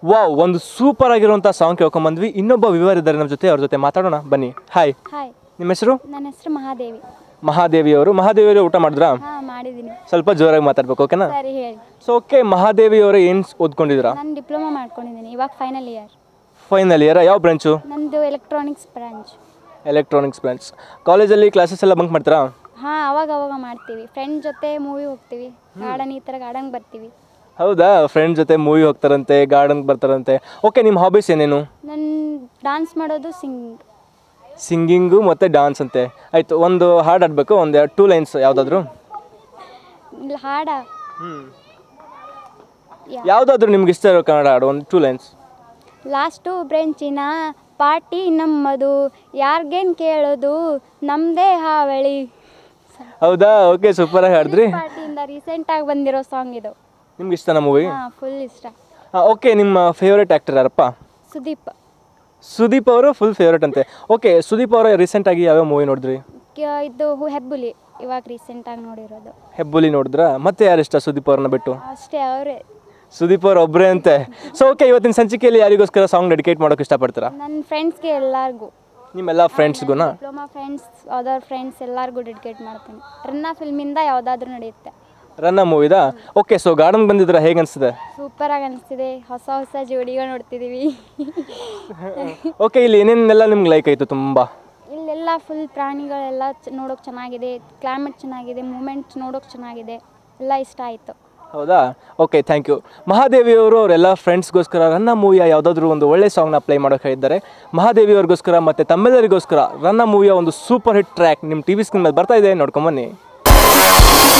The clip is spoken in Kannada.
ವಾವ್ ಒಂದು ಸೂಪರ್ ಆಗಿರುವಂಥ ಸಾಂಗ್ ಕೇಳ್ಕೊಂಬಂದ್ವಿ ಇನ್ನೊಬ್ಬ ವಿವರ ಇದ್ದಾರೆ ನಮ್ಮ ಜೊತೆ ಅವ್ರ ಜೊತೆ ಮಾತಾಡೋಣ ಬನ್ನಿ ಹಾಯ್ ಹಾಯ್ ನಿಮ್ಮ ಹೆಸರು ನನ್ನ ಹೆಸರು ಮಹಾದೇವಿ ಮಹಾದೇವಿ ಅವರು ಮಹಾದೇವಿ ಅವರು ಊಟ ಮಾಡಿದ್ರಾ ಹಾಂ ಮಾಡಿದ್ದೀನಿ ಸ್ವಲ್ಪ ಜೋರಾಗಿ ಮಾತಾಡ್ಬೇಕು ಓಕೆನಾ ಸರಿ ಹೇಳಿ ಸೊ ಓಕೆ ಮಹಾದೇವಿ ಅವರು ಏನು ಓದ್ಕೊಂಡಿದ್ದೀರಾ ನಾನು ಡಿಪ್ಲೊಮಾ ಮಾಡ್ಕೊಂಡಿದ್ದೀನಿ ಇವಾಗ ಫೈನಲ್ ಇಯರ್ ಫೈನಲ್ ಇಯರ್ ಯಾವ ಬ್ರಾಂಚು ನಂದು ಎಲೆಕ್ಟ್ರಾನಿಕ್ಸ್ ಬ್ರಾಂಚ್ ಎಲೆಕ್ಟ್ರಾನಿಕ್ಸ್ ಬ್ರಾಂಚ್ ಕಾಲೇಜಲ್ಲಿ ಕ್ಲಾಸಸ್ ಎಲ್ಲ ಬಂಕ್ ಮಾಡ್ತೀರಾ ಹಾಂ ಅವಾಗ ಅವಾಗ ಮಾಡ್ತೀವಿ ಫ್ರೆಂಡ್ ಜೊತೆ ಮೂವಿ ಹೋಗ್ತೀವಿ ಗಾರ್ಡನ್ ಈ ಥರ ಗಾರ್ಡನ್ಗೆ ಬರ್ತೀವಿ ಹೌದಾ ಫ್ರೆಂಡ್ ಜೊತೆ ಮೂವಿ ಹೋಗ್ತಾರಂತೆ ಗಾರ್ಡನ್ಗೆ ಬರ್ತಾರಂತೆ ಓಕೆ ನಿಮ್ಮ ಹಾಬೀಸ್ ಏನೇನು ನನ್ನ ಡಾನ್ಸ್ ಮಾಡೋದು ಸಿಂಗಿಂಗ್ ಸಿಂಗಿಂಗು ಮತ್ತು ಡಾನ್ಸ್ ಅಂತೆ ಆಯಿತು ಒಂದು ಹಾಡು ಆಡಬೇಕು ಒಂದು ಎರಡು ಟೂ ಲೈನ್ಸ್ ಯಾವುದಾದ್ರು ಇಲ್ಲ ಹಾಡ ಯಾವುದಾದ್ರೂ ನಿಮ್ಗೆ ಇಷ್ಟ ಇರೋ ಕನ್ನಡ ಹಾಡು ಒಂದು ಟೂ ಲೈನ್ಸ್ ಲಾಸ್ಟು ಬ್ರೆಂಚಿನ ಪಾರ್ಟಿ ನಮ್ಮದು ಯಾರ್ಗೇನು ಕೇಳೋದು ನಮ್ಮದೇ ಹಾವಳಿ ಹೌದಾ ಓಕೆ ಸೂಪರಾಗಿ ಹಾಡಿದ್ರಿ ಪಾರ್ಟಿಯಿಂದ ರೀಸೆಂಟಾಗಿ ಬಂದಿರೋ ಸಾಂಗ್ ಇದು ನಿಮ್ಗೆ ಇಷ್ಟನಾ ಮೂವಿ ಹಾಂ ಫುಲ್ ಇಷ್ಟ ಓಕೆ ನಿಮ್ಮ ಫೇವ್ರೇಟ್ ಆ್ಯಕ್ಟರ್ ಯಾರಪ್ಪ ಸುದೀಪ್ ಸುದೀಪ್ ಅವರು ಫುಲ್ ಫೇವ್ರೇಟ್ ಅಂತೆ ಓಕೆ ಸುದೀಪ್ ಅವರ ರೀಸೆಂಟಾಗಿ ಯಾವ್ಯಾವ ಮೂವಿ ನೋಡಿದ್ರಿ ಕ- ಇದು ಹು- ಹೆಬ್ಬುಲಿ ಇವಾಗ ರೀಸೆಂಟಾಗಿ ನೋಡಿರೋದು ಹೆಬ್ಬುಲಿ ನೋಡಿದ್ರಾ ಮತ್ತೆ ಯಾರು ಇಷ್ಟ ಸುದೀಪ್ ಅವ್ರನ್ನ ಬಿಟ್ಟು ಅಷ್ಟೇ ಅವರೇ ಸುದೀಪ್ ಅವ್ರು ಒಬ್ಬರೇ ಅಂತೆ ಸೊ ಓಕೆ ಇವತ್ತಿನ ಸಂಚಿಕೆಯಲ್ಲಿ ಯಾರಿಗೋಸ್ಕರ ಸಾಂಗ್ ಡೆಡಿಕೇಟ್ ಮಾಡೋಕೆ ಇಷ್ಟಪಡ್ತೀರಾ ನನ್ನ ಫ್ರೆಂಡ್ಸ್ಗೆ ಎಲ್ಲರಿಗೂ ನಿಮ್ಮೆಲ್ಲ ಫ್ರೆಂಡ್ಸ್ಗುನಾ ಡಿಪ್ಲೊಮಾ ಫ್ರೆಂಡ್ಸ್ ಅದರ್ ಫ್ರೆಂಡ್ಸ್ ಎಲ್ಲರಿಗೂ ಡೆಡಿಕೇಟ್ ಮಾಡ್ತೀನಿ ರನ್ನ ಫಿಲ್ಮಿಂದ ಯಾವುದಾದ್ರೂ ನಡೆಯುತ್ತೆ ರನ್ನ ಮೂವಿದಾ ಓಕೆ ಸೊ ಗಾರ್ಡನ್ ಬಂದಿದ್ರ ಹೇಗೆ ಅನಿಸ್ತದೆ ಸೂಪರಾಗಿ ಅನಿಸ್ತಿದೆ ಹೊಸ ಹೊಸ ಜೋಡಿಗಳು ನೋಡ್ತಿದ್ದೀವಿ ಓಕೆ ಇಲ್ಲಿ ಏನೇನೆಲ್ಲ ನಿಮ್ಗೆ ಲೈಕ್ ಆಯಿತು ತುಂಬ ಇಲ್ಲೆಲ್ಲ ಫುಲ್ ಪ್ರಾಣಿಗಳೆಲ್ಲ ಚ ನೋಡೋಕೆ ಚೆನ್ನಾಗಿದೆ ಕ್ಲೈಮೇಟ್ ಚೆನ್ನಾಗಿದೆ ಮೂಮೆಂಟ್ಸ್ ನೋಡೋಕೆ ಚೆನ್ನಾಗಿದೆ ಎಲ್ಲ ಇಷ್ಟ ಆಯಿತು ಹೌದಾ ಓಕೆ ಥ್ಯಾಂಕ್ ಯು ಮಹಾದೇವಿ ಅವರು ಅವರೆಲ್ಲ ಫ್ರೆಂಡ್ಸ್ಗೋಸ್ಕರ ರನ್ನ ಮೂವಿಯ ಯಾವುದಾದ್ರೂ ಒಂದು ಒಳ್ಳೆ ಸಾಂಗ್ನ ಪ್ಲೇ ಮಾಡೋಕೆ ಹೇಳಿದ್ದಾರೆ ಮಹಾದೇವಿ ಅವ್ರಿಗೋಸ್ಕರ ಮತ್ತು ತಮ್ಮೆಲ್ಲರಿಗೋಸ್ಕರ ರನ್ನ ಮೂವಿಯ ಒಂದು ಸೂಪರ್ ಹಿಟ್ ಟ್ರ್ಯಾಕ್ ನಿಮ್ಮ ಟಿ ವಿ ಸ್ಕ್ರೀನ್ ಮೇಲೆ ಬರ್ತಾ ಇದೆ ನೋಡ್ಕೊಂಬನ್ನಿ